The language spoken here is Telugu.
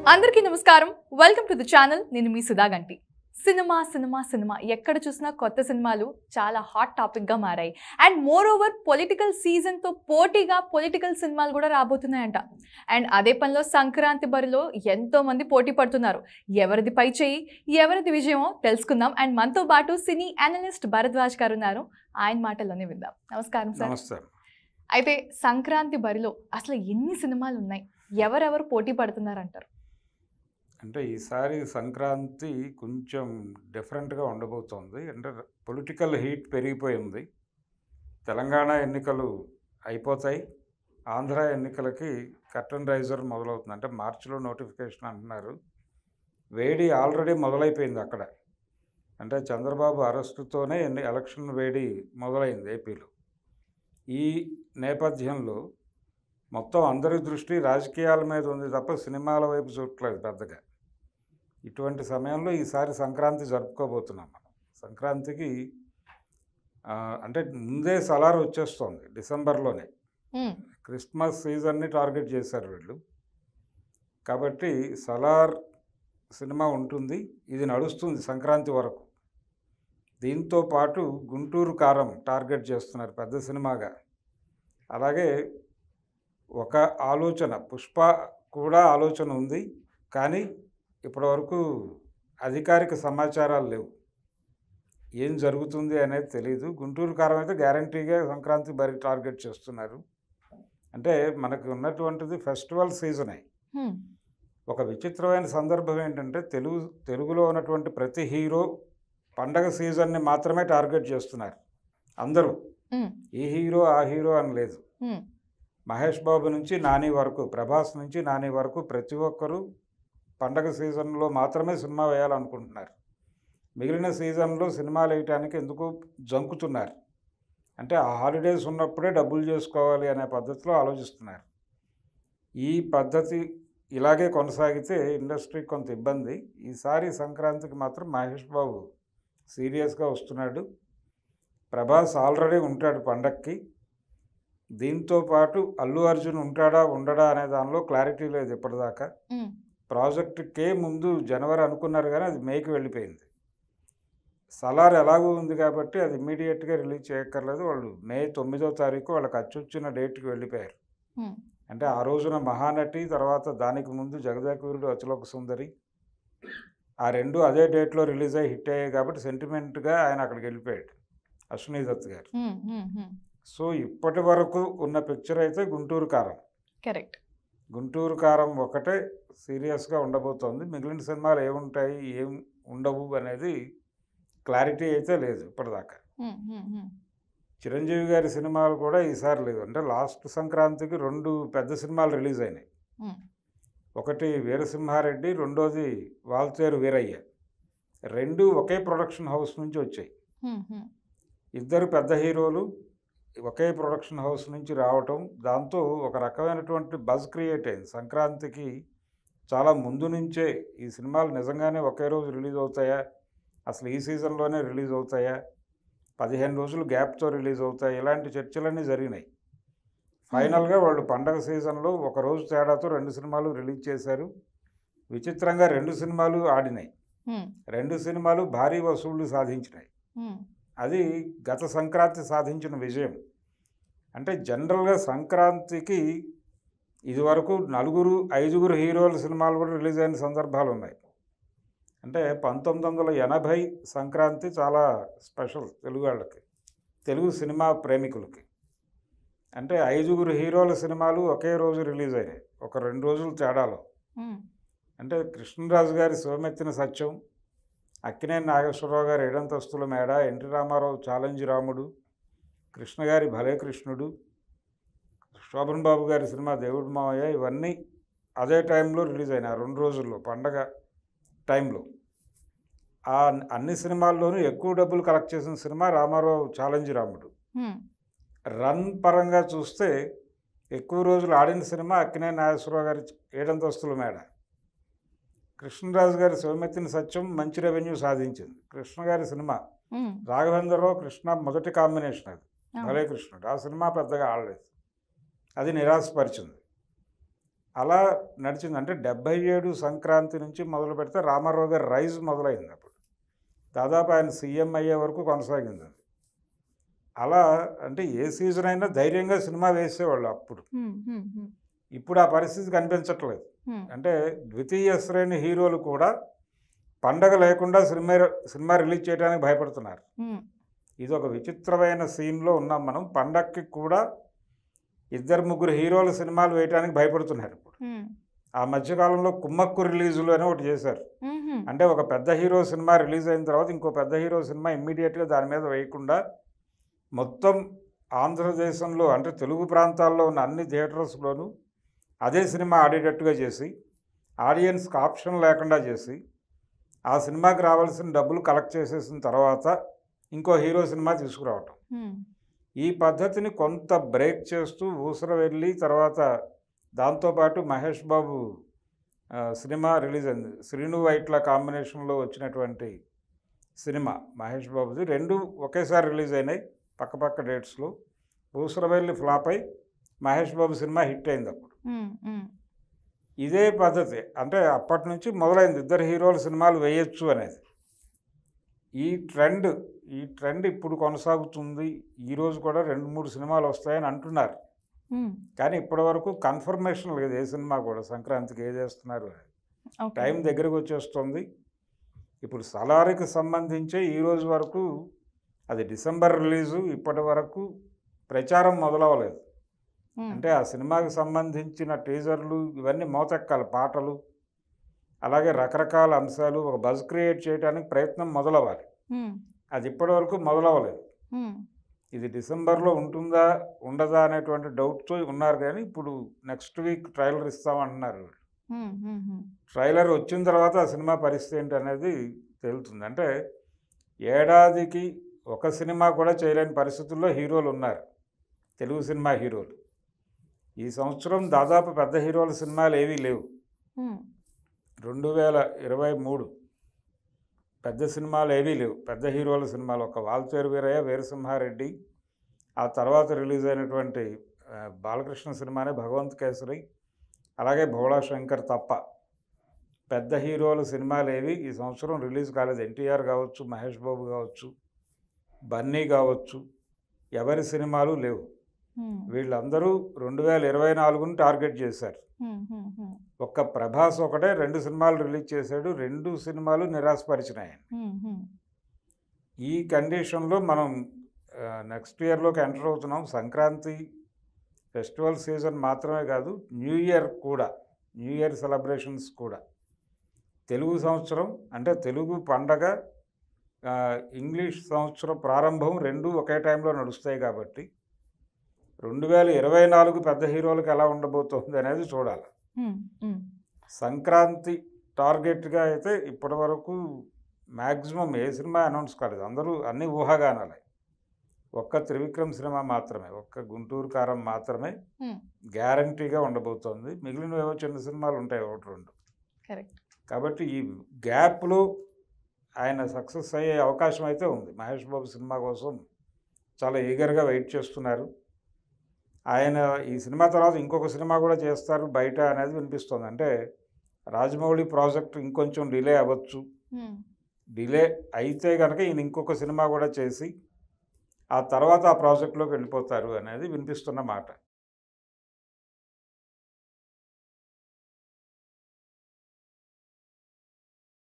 అందరికీ నమస్కారం వెల్కమ్ టు ది ఛానల్ నేను మీ సుధా గంటి సినిమా సినిమా సినిమా ఎక్కడ చూసినా కొత్త సినిమాలు చాలా హాట్ టాపిక్గా మారాయి అండ్ మోర్ ఓవర్ పొలిటికల్ సీజన్తో పోటీగా పొలిటికల్ సినిమాలు కూడా రాబోతున్నాయంట అండ్ అదే పనిలో సంక్రాంతి బరిలో ఎంతో మంది పోటీ పడుతున్నారు ఎవరిది పై చేయి ఎవరిది విజయమో తెలుసుకుందాం అండ్ మనతో పాటు సినీ అనలిస్ట్ భరద్వాజ్ గారు ఉన్నారు ఆయన మాటల్లోనే విందాం నమస్కారం సార్ నమస్తే అయితే సంక్రాంతి బరిలో అసలు ఎన్ని సినిమాలు ఉన్నాయి ఎవరెవరు పోటీ పడుతున్నారంటారు అంటే ఈసారి సంక్రాంతి కొంచెం డిఫరెంట్గా ఉండబోతోంది అంటే పొలిటికల్ హీట్ పెరిగిపోయింది తెలంగాణ ఎన్నికలు అయిపోతాయి ఆంధ్ర ఎన్నికలకి కర్టన్ రైజర్ మొదలవుతుంది అంటే మార్చిలో నోటిఫికేషన్ అంటున్నారు వేడి ఆల్రెడీ మొదలైపోయింది అక్కడ అంటే చంద్రబాబు అరెస్టుతోనే ఎన్ని ఎలక్షన్ వేడి మొదలైంది ఏపీలో ఈ నేపథ్యంలో మొత్తం అందరి దృష్టి రాజకీయాల మీద ఉంది తప్ప సినిమాల వైపు చూడట్లేదు పెద్దగా ఇటువంటి సమయంలో ఈసారి సంక్రాంతి జరుపుకోబోతున్నాం మనం సంక్రాంతికి ఆ, అంటే ముందే సలార్ వచ్చేస్తోంది డిసెంబర్లోనే మ్మ్. క్రిస్మస్ సీజన్ని టార్గెట్ చేశారు వీళ్ళు కాబట్టి సలార్ సినిమా ఉంటుంది ఇది నడుస్తుంది సంక్రాంతి వరకు దీంతో పాటు గుంటూరు కారం టార్గెట్ చేస్తున్నారు పెద్ద సినిమాగా అలాగే ఒక ఆలోచన పుష్ప కూడా ఆలోచన ఉంది కానీ ఇప్పటివరకు అధికారిక సమాచారాలు లేవు ఏం జరుగుతుంది అనేది తెలియదు గుంటూరు కారం అయితే గ్యారంటీగా సంక్రాంతి బరి టార్గెట్ చేస్తున్నారు అంటే మనకు ఉన్నటువంటిది ఫెస్టివల్ సీజనే మ్మ్. ఒక విచిత్రమైన సందర్భం ఏంటంటే తెలుగు తెలుగులో ఉన్నటువంటి ప్రతి హీరో పండగ సీజన్ని మాత్రమే టార్గెట్ చేస్తున్నారు అందరూ మ్మ్. ఈ హీరో ఆ హీరో అని లేదు మ్మ్. మహేష్ బాబు నుంచి నాని వరకు ప్రభాస్ నుంచి నాని వరకు ప్రతి ఒక్కరూ పండగ సీజన్లో మాత్రమే సినిమా వేయాలనుకుంటున్నారు మిగిలిన సీజన్లో సినిమాలు వేయటానికి ఎందుకు జంకుతున్నారు అంటే ఆ హాలిడేస్ ఉన్నప్పుడే డబ్బులు చేసుకోవాలి అనే పద్ధతిలో ఆలోచిస్తున్నారు ఈ పద్ధతి ఇలాగే కొనసాగితే ఇండస్ట్రీ కొంత ఇబ్బంది ఈసారి సంక్రాంతికి మాత్రం మహేష్ బాబు సీరియస్గా వస్తున్నాడు ప్రభాస్ ఆల్రెడీ ఉంటాడు పండక్కి దీంతో పాటు అల్లు అర్జున్ ఉంటాడా ఉండడా అనే దానిలో క్లారిటీ లేదు ఇప్పటిదాకా మ్మ్. ప్రాజెక్ట్ కే ముందు జనవరి అనుకున్నారు కానీ అది మేకి వెళ్ళిపోయింది సలార్ ఎలాగూ ఉంది కాబట్టి అది ఇమీడియట్గా రిలీజ్ చేయక్కర్లేదు వాళ్ళు మే తొమ్మిదో తారీఖు వాళ్ళకి అచ్చొచ్చిన డేట్కి వెళ్ళిపోయారు మ్మ్. అంటే ఆ రోజున మహానటి తర్వాత దానికి ముందు జగదాకవీరుడు అచలోక సుందరి ఆ రెండు అదే డేట్లో రిలీజ్ అయ్యి హిట్ అయ్యాయి కాబట్టి సెంటిమెంట్గా ఆయన అక్కడికి వెళ్ళిపోయాడు అశ్విని దత్ గారు మ్మ్. మ్మ్. మ్మ్. సో ఇప్పటి వరకు ఉన్న పిక్చర్ అయితే గుంటూరు కారం కరెక్ట్ గుంటూరు కారం ఒకటే సీరియస్గా ఉండబోతోంది మిగిలిన సినిమాలు ఏముంటాయి ఏం ఉండవు అనేది క్లారిటీ అయితే లేదు ఇప్పటిదాకా మ్మ్. మ్మ్. మ్మ్. చిరంజీవి గారి సినిమాలు కూడా ఈసారి లేవు అంటే లాస్ట్ సంక్రాంతికి రెండు పెద్ద సినిమాలు రిలీజ్ అయినాయి మ్మ్. ఒకటి వీరసింహారెడ్డి రెండోది వాల్తేరు వీరయ్య రెండు ఒకే ప్రొడక్షన్ హౌస్ నుంచి వచ్చాయి మ్మ్. మ్మ్. ఇద్దరు పెద్ద హీరోలు ఒకే ప్రొడక్షన్ హౌస్ నుంచి రావటం దాంతో ఒక రకమైనటువంటి బజ్ క్రియేట్ అయింది సంక్రాంతికి చాలా ముందు నుంచే ఈ సినిమాలు నిజంగానే ఒకే రోజు రిలీజ్ అవుతాయా అసలు ఈ సీజన్లోనే రిలీజ్ అవుతాయా పదిహేను రోజులు గ్యాప్తో రిలీజ్ అవుతాయి ఇలాంటి చర్చలన్నీ జరిగినాయి ఫైనల్గా వాళ్ళు పండగ సీజన్లో ఒక రోజు తేడాతో రెండు సినిమాలు రిలీజ్ చేశారు విచిత్రంగా రెండు సినిమాలు ఆడినాయి మ్మ్. రెండు రెండు సినిమాలు భారీ వసూళ్లు సాధించినాయి మ్మ్. అది గత సంక్రాంతి సాధించిన విజయం అంటే జనరల్గా సంక్రాంతికి ఇదివరకు నలుగురు ఐదుగురు హీరోల సినిమాలు కూడా రిలీజ్ అయిన సందర్భాలు ఉన్నాయి అంటే పంతొమ్మిది వందల ఎనభై సంక్రాంతి చాలా స్పెషల్ తెలుగు వాళ్ళకి తెలుగు సినిమా ప్రేమికులకి అంటే ఐదుగురు హీరోల సినిమాలు ఒకే రోజు రిలీజ్ అయినాయి ఒక రెండు రోజుల తేడాలో మ్మ్. అంటే కృష్ణరాజు గారి శివమెత్తిన సత్యం అక్కినేని నాగేశ్వరరావు గారి ఏడంతస్తుల మేడ ఎన్టీ రామారావు ఛాలెంజ్ రాముడు కృష్ణ గారి భలే కృష్ణుడు శోభన్ బాబు గారి సినిమా దేవుడు మావయ్య ఇవన్నీ అదే టైంలో రిలీజ్ అయినాయి ఆ రెండు రోజుల్లో పండగ టైంలో ఆ అన్ని సినిమాల్లోనూ ఎక్కువ డబ్బులు కలెక్ట్ చేసిన సినిమా రామారావు ఛాలెంజ్ రాముడు మ్మ్. రన్ పరంగా చూస్తే ఎక్కువ రోజులు ఆడిన సినిమా అక్కినేని నాగేశ్వరరావు గారి ఏడంతస్తుల మేడ కృష్ణరాజు గారి శివమెత్తిన సత్యం మంచి రెవెన్యూ సాధించింది కృష్ణ గారి సినిమా మ్మ్. రాఘవేంద్రరావు కృష్ణ మొదటి కాంబినేషన్ అది అవును. భలే కృష్ణుడు ఆ సినిమా పెద్దగా ఆడలేదు అది నిరాశపరిచింది అలా నడిచింది అంటే డెబ్బై ఏడు సంక్రాంతి నుంచి మొదలు పెడితే రామారావు గారి రైజ్ మొదలైంది అప్పుడు దాదాపు ఆయన సీఎం అయ్యే వరకు కొనసాగింది అది అలా అంటే ఏ సీజన్ అయినా ధైర్యంగా సినిమా వేసేవాళ్ళు అప్పుడు హ్మ్, హ్మ్, హ్మ్, ఇప్పుడు ఆ పరిస్థితి కనిపించట్లేదు హ్మ్. అంటే ద్వితీయ శ్రేణి హీరోలు కూడా పండగ లేకుండా సినిమా సినిమా రిలీజ్ చేయడానికి భయపడుతున్నారు హ్మ్, ఇది ఒక విచిత్రమైన సీన్లో ఉన్నాం మనం పండక్కి కూడా ఇద్దరు ముగ్గురు హీరోల సినిమాలు వేయడానికి భయపడుతున్నారు ఇప్పుడు హ్మ్, ఆ మధ్యకాలంలో కుమ్మక్కు రిలీజులు అని ఒకటి చేశారు హ్మ్, హ్మ్. అంటే ఒక పెద్ద హీరో సినిమా రిలీజ్ అయిన తర్వాత ఇంకో పెద్ద హీరో సినిమా ఇమ్మీడియట్గా దాని మీద వేయకుండా మొత్తం ఆంధ్రదేశంలో అంటే తెలుగు ప్రాంతాల్లో ఉన్న అన్ని థియేటర్స్లోనూ అదే సినిమా ఆడేటట్టుగా చేసి ఆడియన్స్కి ఆప్షన్ లేకుండా చేసి ఆ సినిమాకి రావాల్సిన డబ్బులు కలెక్ట్ చేసేసిన తర్వాత ఇంకో హీరో సినిమా తీసుకురావటం హ్మ్, ఈ పద్ధతిని కొంత బ్రేక్ చేస్తూ ఊసర వెళ్ళి తర్వాత దాంతోపాటు మహేష్ బాబు ఆ, సినిమా రిలీజ్ అయింది శ్రీను వైట్ల కాంబినేషన్లో వచ్చినటువంటి సినిమా మహేష్ బాబుది రెండు ఒకేసారి రిలీజ్ అయినాయి పక్కపక్క డేట్స్లో ఊసరవెల్లి ఫ్లాప్ అయి మహేష్ బాబు సినిమా హిట్ అయింది అప్పుడు హ్మ్, హ్మ్. ఇదే పద్ధతి అంటే అప్పటి నుంచి మొదలైంది ఇద్దరు హీరోల సినిమాలు వేయొచ్చు అనేది ఈ ట్రెండ్ ఈ ట్రెండ్ ఇప్పుడు కొనసాగుతుంది ఈరోజు కూడా రెండు మూడు సినిమాలు వస్తాయని అంటున్నారు హ్మ్. కానీ ఇప్పటివరకు కన్ఫర్మేషన్ లేదు ఏ సినిమా కూడా సంక్రాంతికి ఏది వేస్తున్నారు అని ఓకే. టైం దగ్గరకు వచ్చేస్తుంది ఇప్పుడు సలారికి సంబంధించి ఈ రోజు వరకు అది డిసెంబర్ రిలీజు ఇప్పటి వరకు ప్రచారం మొదలవ్వలేదు హ్మ్, అంటే ఆ సినిమాకి సంబంధించిన టీజర్లు ఇవన్నీ మోతెక్కాలి పాటలు అలాగే రకరకాల అంశాలు ఒక బజ్ క్రియేట్ చేయడానికి ప్రయత్నం మొదలవ్వాలి హ్మ్, అది ఇప్పటివరకు మొదలవ్వలేదు హ్మ్. ఇది డిసెంబర్లో ఉంటుందా ఉండదా అనేటువంటి డౌట్తో ఉన్నారు కానీ ఇప్పుడు నెక్స్ట్ వీక్ ట్రైలర్ ఇస్తామంటున్నారు వీళ్ళు. హ్మ్, హ్మ్, హ్మ్. ట్రైలర్ వచ్చిన తర్వాత ఆ సినిమా పరిస్థితి ఏంటి అనేది తేలుతుంది అంటే ఏడాదికి ఒక సినిమా కూడా చేయలేని పరిస్థితుల్లో హీరోలు ఉన్నారు తెలుగు సినిమా హీరోలు ఈ సంవత్సరం దాదాపు పెద్ద హీరోల సినిమాలు ఏవీ లేవు హ్మ్, రెండు వేల ఇరవై మూడు పెద్ద సినిమాలు ఏవీ లేవు పెద్ద హీరోల సినిమాలు ఒక వాల్తేరు వీరయ్య వీరసింహారెడ్డి ఆ తర్వాత రిలీజ్ అయినటువంటి ఆ, బాలకృష్ణ సినిమానే భగవంత్ కేసరి అలాగే భోళా శంకర్ తప్ప పెద్ద హీరోల సినిమాలు ఏవి ఈ సంవత్సరం రిలీజ్ కాలేదు ఎన్టీఆర్ కావచ్చు మహేష్ బాబు కావచ్చు బన్నీ కావచ్చు ఎవరి సినిమాలు లేవు హ్మ్, వీళ్ళందరూ రెండు వేల ఇరవై నాలుగును టార్గెట్ చేశారు హ్మ్, హ్మ్, హ్మ్. ఒక్క ప్రభాస్ ఒకటే రెండు సినిమాలు రిలీజ్ చేశాడు రెండు సినిమాలు నిరాశపరిచినాయి హ్మ్, హ్మ్. ఈ కండిషన్లో మనం నెక్స్ట్ ఇయర్లోకి ఎంటర్ అవుతున్నాం సంక్రాంతి ఫెస్టివల్ సీజన్ మాత్రమే కాదు న్యూ ఇయర్ కూడా న్యూ ఇయర్ సెలబ్రేషన్స్ కూడా తెలుగు సంవత్సరం అంటే తెలుగు పండగ ఆ, ఇంగ్లీష్ సంవత్సరం ప్రారంభం రెండు ఒకే టైంలో నడుస్తాయి కాబట్టి రెండు వేల ఇరవై నాలుగు పెద్ద హీరోలకు ఎలా ఉండబోతోంది అనేది చూడాలి హ్మ్, హ్మ్. సంక్రాంతి టార్గెట్గా అయితే ఇప్పటివరకు మ్యాక్సిమం ఏ సినిమా అనౌన్స్ కాలేదు అందరూ అన్ని ఊహాగానాలే ఒక్క త్రివిక్రమ్ సినిమా మాత్రమే ఒక్క గుంటూరు కారం మాత్రమే హ్మ్. గ్యారంటీగా ఉండబోతోంది మిగిలినవేవో చిన్న సినిమాలు ఉంటాయి ఒకటి రెండు కరెక్ట్ కాబట్టి ఈ గ్యాప్లో ఆయన సక్సెస్ అయ్యే అవకాశం అయితే ఉంది మహేష్ బాబు సినిమా కోసం చాలా ఈగర్గా వెయిట్ చేస్తున్నారు ఆయన ఈ సినిమా తర్వాత ఇంకొక సినిమా కూడా చేస్తారు బయట అనేది వినిపిస్తుంది అంటే రాజమౌళి ప్రాజెక్ట్ ఇంకొంచెం డిలే అవ్వచ్చు హ్మ్, డిలే అయితే కనుక ఈయన ఇంకొక సినిమా కూడా చేసి ఆ తర్వాత ఆ ప్రాజెక్ట్లోకి వెళ్ళిపోతారు అనేది వినిపిస్తున్న మాట